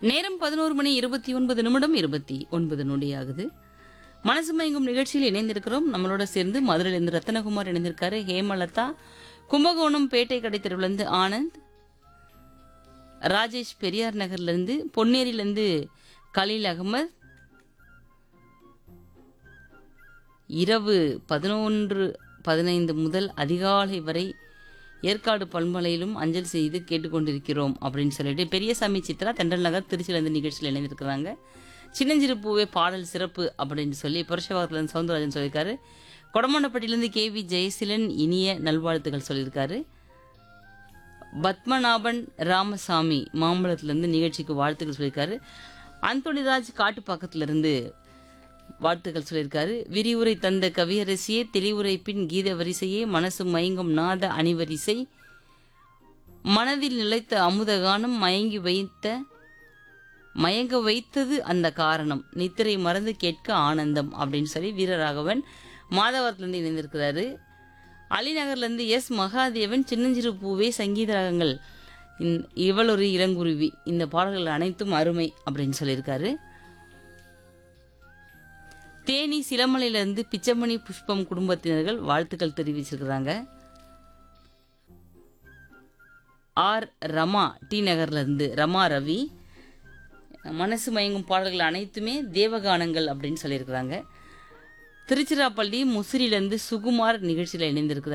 நேரம் பதினோரு மணி இருபத்தி ஒன்பது நிமிடம் இருபத்தி ஒன்பது நொடியாகுது மனசு மயங்கும் நிகழ்ச்சியில் இணைந்திருக்கிறோம் நம்மளோட சேர்ந்து மதுரையிலிருந்து ரத்தனகுமார் இணைந்திருக்காரு ஹேமலதா கும்பகோணம் பேட்டை கடை தெருவிலிருந்து ஆனந்த் ராஜேஷ் பெரியார் நகர்லேருந்து பொன்னேரியிலேருந்து கலீல் அகமது இரவு பதினொன்று பதினைந்து முதல் அதிகாலை வரை ஏற்காடு பல்மலையிலும் அஞ்சல் செய்து கேட்டுக்கொண்டிருக்கிறோம் அப்படின்னு சொல்லிட்டு பெரியசாமி சித்ரா தெண்டல் நகர் திருச்சியிலேருந்து நிகழ்ச்சியில் இணைந்திருக்கிறாங்க சின்னஞ்சிறு பூவே பாடல் சிறப்பு அப்படின்னு சொல்லி புரஷவாக்கலேருந்து சவுந்தரராஜன் சொல்லியிருக்காரு கொடமண்டப்பட்டியிலேருந்து கே வி ஜெயசீலன் இனிய நல்வாழ்த்துக்கள் சொல்லியிருக்காரு பத்மநாபன் ராமசாமி மாம்பழத்திலிருந்து நிகழ்ச்சிக்கு வாழ்த்துக்கள் சொல்லியிருக்காரு அந்தோணிராஜ் காட்டுப்பாக்கத்திலிருந்து வாழ்த்துக்கள் சொல்லியிருக்காரு விரிவுரை தந்த கவியரசியே தெளிவுரை பின் கீத வரிசையே மனசு மயங்கும் நாத அணிவரிசை மனதில் நிலைத்த அமுத கானம் மயங்கி வைத்த மயங்க வைத்தது அந்த காரணம் நித்திரை மறந்து கேட்க ஆனந்தம் அப்படின்னு சொல்லி வீரராகவன் மாதவரத்திலிருந்து இணைந்திருக்கிறாரு அலிநகர்லேருந்து எஸ் மகாதேவன் சின்னஞ்சிறு பூவே சங்கீத ராகங்கள் இந்- இவளொரு இளங்குருவி இந்த பாடல்கள் அனைத்தும் அருமை அப்படின்னு சொல்லியிருக்காரு தேனி சிலமலையிலிருந்து பிச்சமணி புஷ்பம் குடும்பத்தினர்கள் வாழ்த்துக்கள் தெரிவிச்சிருக்கிறாங்க ஆர் ரமா டி நகர்ல இருந்து ரமா ரவி மனசு மயங்கும் பாடல்கள் அனைத்துமே தேவகானங்கள் அப்படின்னு சொல்லியிருக்கிறாங்க திருச்சிராப்பள்ளி முசிறியிலேருந்து சுகுமார் நிகழ்ச்சியில் இணைந்திருக்கிறார்